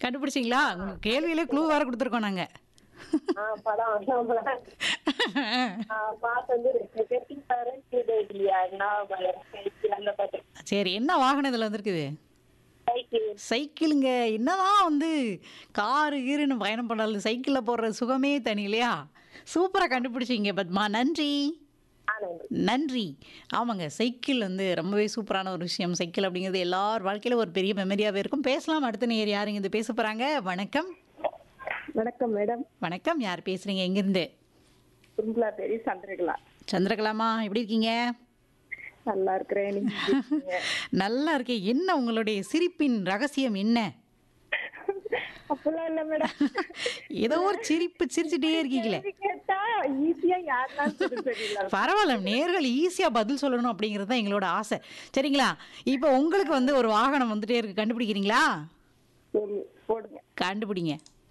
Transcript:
கண்டுபிடிச்சிங்களா உங்களுக்கு கேள்வியிலே க்ளூ வேற கொடுத்துருக்கோம் நாங்க ஆ, படம் ஆமா. ஆ, பாட்டு வந்து கெட்டி பாரு கீழே இல்லையா நான் சைக்கிள் அந்த பாட்டு சரி என்ன வாகனம் இதில் வந்திருக்குது சைக்கிள் சைக்கிளுங்க என்னதான் வந்து காரு கீருன்னு பயணம் பண்ணாலும் சைக்கிளில் போடுற சுகமே தனி இல்லையா சூப்பராக கண்டுபிடிச்சிங்க பத்மா நன்றி ஆனந்த் நன்றி ஆமாங்க சைக்கிள் வந்து ரொம்பவே சூப்பரான ஒரு விஷயம் சைக்கிள் அப்படிங்கிறது எல்லார் வாழ்க்கையில ஒரு பெரிய மெமரியாகவே இருக்கும் பேசலாம் அடுத்த நேர் யாருங்க இது பேச போகிறாங்க வணக்கம் வணக்கம் மேடம் வணக்கம் யார் பேசுகிறீங்க எங்கேருந்து கும்பலா பேரி சந்திரகலா சந்திரகலாமா எப்படி இருக்கீங்க நல்லா இருக்கிறேன் நீங்க எப்படி இருக்கீங்க? நல்லா இருக்கேன் என்ன உங்களுடைய சிரிப்பின் ரகசியம் என்ன அப்படிலாம் இல்ல மேடம் ஏதோ ஒரு சிரிப்பு சிரிச்சுட்டே இருக்கீங்களே கேள்வி கேட்டா ஈஸியா யாருனாலும் சொல்ல தெரியல பரவாயில்ல நேர்கள் ஈஸியாக பதில் சொல்லணும் அப்படிங்கிறது தான் எங்களோட ஆசை சரிங்களா இப்போ உங்களுக்கு வந்து ஒரு வாகனம் வந்துட்டே இருக்கு கண்டுபிடிக்கிறீங்களா சரி போடுங்க கண்டுபிடிங்க